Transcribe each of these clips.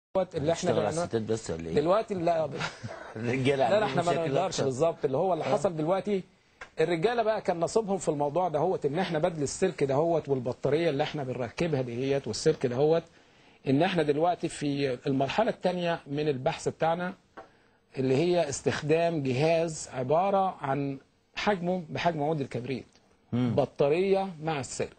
دوت اللي احنا اشتغل على بنعمله- الستات بس ولا ايه؟ دلوقتي لا الرجاله لا لا عندهم احنا ما مشاكل نقدرش أكتر. بالظبط اللي هو اللي حصل دلوقتي الرجاله بقى كان نصيبهم في الموضوع دهوت ان احنا بدل السلك دهوت والبطاريه اللي احنا بنركبها دهيت والسلك دهوت ان احنا دلوقتي في المرحله الثانيه من البحث بتاعنا اللي هي استخدام جهاز عباره عن حجمه بحجم عود الكبريت بطاريه مع السلك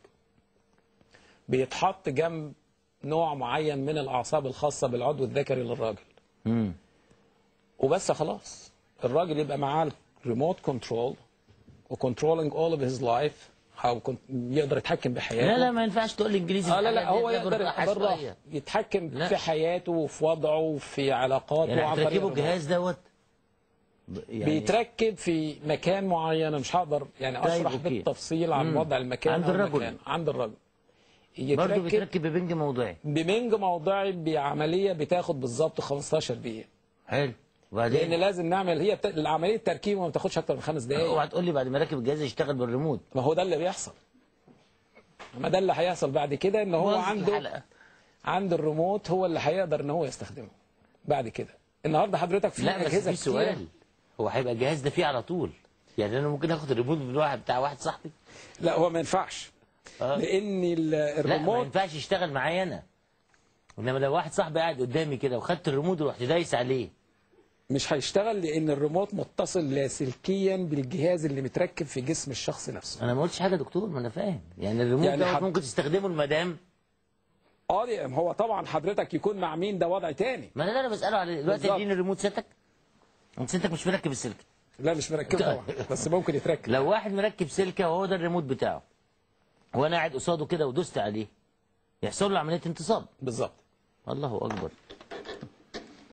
بيتحط جنب نوع معين من الاعصاب الخاصه بالعضو الذكري للراجل مم. وبس خلاص الراجل يبقى معاه الريموت كنترول وكنترولينج اول اوف هيز لايف او كنت يقدر يتحكم بحياته لا لا ما ينفعش تقول لي انجليزي اه في لا لا الحاجات دي، هو ده يقدر بالراحة بالراحه شوية. يتحكم لا. في حياته وفي وضعه وفي علاقاته يعني عن طريق هتركبوا الريموت. الجهاز دوت ب- يعني بيتركب في مكان معين مش هقدر يعني طيب، اشرح أوكي. بالتفصيل عن مم. وضع المكان عند أو الرجل. المكان. عند الرجل برضه يتركب بيتركب ببنج موضعي بمنج موضعي بعمليه بتاخد بالظبط 15 دقيقه حلو لان وبعدين لازم نعمل هي بت... العمليه التركيب ما بتاخدش اكتر من خمس دقائق اوعى تقول لي بعد ما راكب الجهاز يشتغل بالريموت ما هو ده اللي بيحصل ما ده اللي هيحصل بعد كده ان هو باظت عنده الحلقة. عنده الريموت هو اللي هيقدر ان هو يستخدمه بعد كده النهارده حضرتك في لا بس اجهزه في كتير سؤال هو هيبقى الجهاز ده فيه على طول يعني انا ممكن اخد الريموت من واحد بتاع واحد صاحبي لا هو ما ينفعش آه. لان ال- لا ما الريموت ينفعش يشتغل معايا انا انما لو واحد صاحبي قاعد قدامي كده وخدت الريموت ورحت دايس عليه مش هيشتغل لان الريموت متصل لاسلكيا بالجهاز اللي متركب في جسم الشخص نفسه انا ما قلتش حاجه يا دكتور ما انا فاهم يعني الريموت يعني دوت حد- ممكن تستخدمه المدام اه دي- هو طبعا حضرتك يكون مع مين ده وضع تاني ما انا ده انا بساله عليه دلوقتي بالظبط. اديني الريموت سيادتك انت سيادتك مش مركب السلك لا مش مركب طبعا بس ممكن يتركب لو واحد مركب سلكه وهو ده الريموت بتاعه وانا قاعد قصاده كده ودوست عليه يحصل له عمليه انتصاب بالظبط الله اكبر